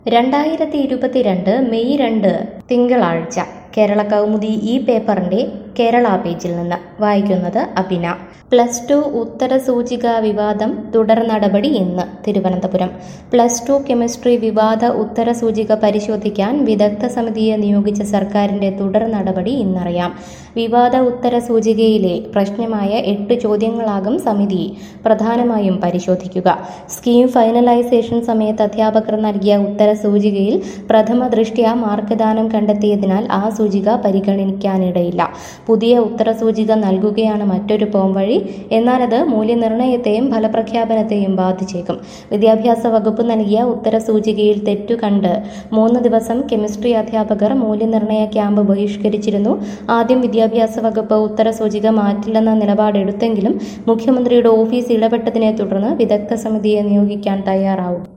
രണ്ടായിരത്തി ഇരുപത്തിരണ്ട് മെയ് രണ്ട് തിങ്കളാഴ്ച കേരള കൗമുദി ഈ പേപ്പറിന്റെ കേരള പേജിൽ നിന്ന് വായിക്കുന്നത് അഭിന പ്ലസ് ടു ഉത്തര സൂചിക വിവാദം തുടർ നടപടി ഇന്ന് തിരുവനന്തപുരം പ്ലസ് ടു കെമിസ്ട്രി വിവാദ ഉത്തര സൂചിക പരിശോധിക്കാൻ വിദഗ്ധ സമിതിയെ നിയോഗിച്ച സർക്കാരിന്റെ തുടർ നടപടി ഇന്നറിയാം വിവാദ ഉത്തര സൂചികയിലെ പ്രശ്നമായ എട്ട് ചോദ്യങ്ങളാകും സമിതി പ്രധാനമായും പരിശോധിക്കുക സ്കീം ഫൈനലൈസേഷൻ സമയത്ത് അധ്യാപകർ നൽകിയ ഉത്തര സൂചികയിൽ പ്രഥമ ദൃഷ്ട്യാ മാർക്ക്ദാനം കണ്ടെത്തിയതിനാൽ ആ സൂചിക പരിഗണിക്കാനിടയില്ല പുതിയ ഉത്തര സൂചിക നൽകുകയാണ് മറ്റൊരു പോംവഴി എന്നാൽ അത് മൂല്യനിർണ്ണയത്തെയും ഫലപ്രഖ്യാപനത്തെയും ബാധിച്ചേക്കും വിദ്യാഭ്യാസ വകുപ്പ് നൽകിയ ഉത്തര സൂചികയിൽ തെറ്റു കണ്ട് മൂന്ന് ദിവസം കെമിസ്ട്രി അധ്യാപകർ മൂല്യനിർണ്ണയ ക്യാമ്പ് ബഹിഷ്കരിച്ചിരുന്നു ആദ്യം വിദ്യാഭ്യാസ വകുപ്പ് ഉത്തര സൂചിക മാറ്റില്ലെന്ന നിലപാടെടുത്തെങ്കിലും മുഖ്യമന്ത്രിയുടെ ഓഫീസ് ഇടപെട്ടതിനെ തുടർന്ന് വിദഗ്ധ സമിതിയെ നിയോഗിക്കാൻ തയ്യാറാവും